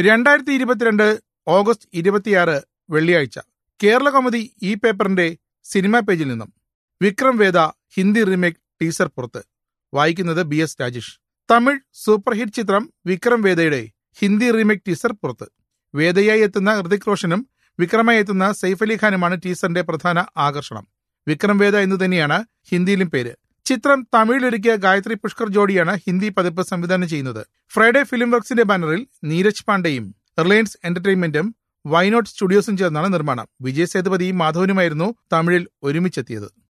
രണ്ടായിരത്തി ഇരുപത്തിരണ്ട് ഓഗസ്റ്റ് ഇരുപത്തിയാറ് വെള്ളിയാഴ്ച കേരള കൗമുദി ഈ പേപ്പറിന്റെ സിനിമാ പേജിൽ നിന്നും വിക്രം വേദ ഹിന്ദി റീമേക്ക് ടീസർ പുറത്ത് വായിക്കുന്നത് B S Rajesh Tamil super hit ചിത്രം വിക്രം വേദയുടെ ഹിന്ദി റീമേക്ക് ടീസർ പുറത്ത് വേദയായി എത്തുന്ന ഹൃതിക് റോഷനും വിക്രമായി എത്തുന്ന സൈഫ് അലി ഖാനുമാണ് ടീസറിന്റെ പ്രധാന ആകർഷണം വിക്രം വേദ എന്ന് തന്നെയാണ് ഹിന്ദിയിലും പേര് ചിത്രം തമിഴിലൊരുക്കിയ ഗായത്രി പുഷ്കർ ജോഡിയാണ് ഹിന്ദി പതിപ്പ് സംവിധാനം ചെയ്യുന്നത് ഫ്രൈഡേ ഫിലിം വർക്സിന്റെ ബാനറിൽ നീരജ് പാണ്ഡെയും റിലയൻസ് എന്റർടൈൻമെന്റും വൈനോട്ട് സ്റ്റുഡിയോസും ചേർന്നാണ് നിർമ്മാണം വിജയ് സേതുപതിയും മാധവനുമായിരുന്നു തമിഴിൽ ഒരുമിച്ചെത്തിയത്